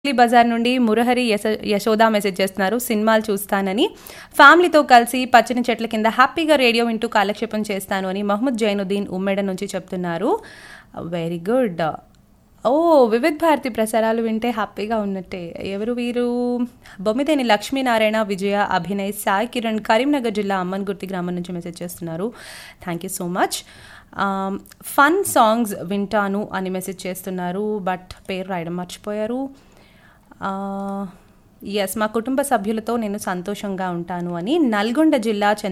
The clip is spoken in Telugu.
వీక్లీ బజార్ నుండి మురహరి యశ యశోద మెసేజ్ చేస్తున్నారు సినిమాలు చూస్తానని ఫ్యామిలీతో కలిసి పచ్చని చెట్ల కింద హ్యాపీగా రేడియో వింటూ కాలక్షేపం చేస్తాను అని మహమ్మద్ జైనుద్దీన్ ఉమ్మెడ నుంచి చెప్తున్నారు వెరీ గుడ్ ఓ వివిధ్ భారతి ప్రసారాలు వింటే హ్యాపీగా ఉన్నట్టే ఎవరు వీరు బొమ్మిదేని లక్ష్మీనారాయణ విజయ అభినయ్ సాయి కిరణ్ కరీంనగర్ జిల్లా అమ్మన్గుర్తి గ్రామం నుంచి మెసేజ్ చేస్తున్నారు thank you so much fun songs వింటాను అని మెసేజ్ చేస్తున్నారు బట్ పేరు రాయడం మర్చిపోయారు ఎస్ మా కుటుంబ సభ్యులతో నేను సంతోషంగా ఉంటాను అని నల్గొండ జిల్లా చంద్ర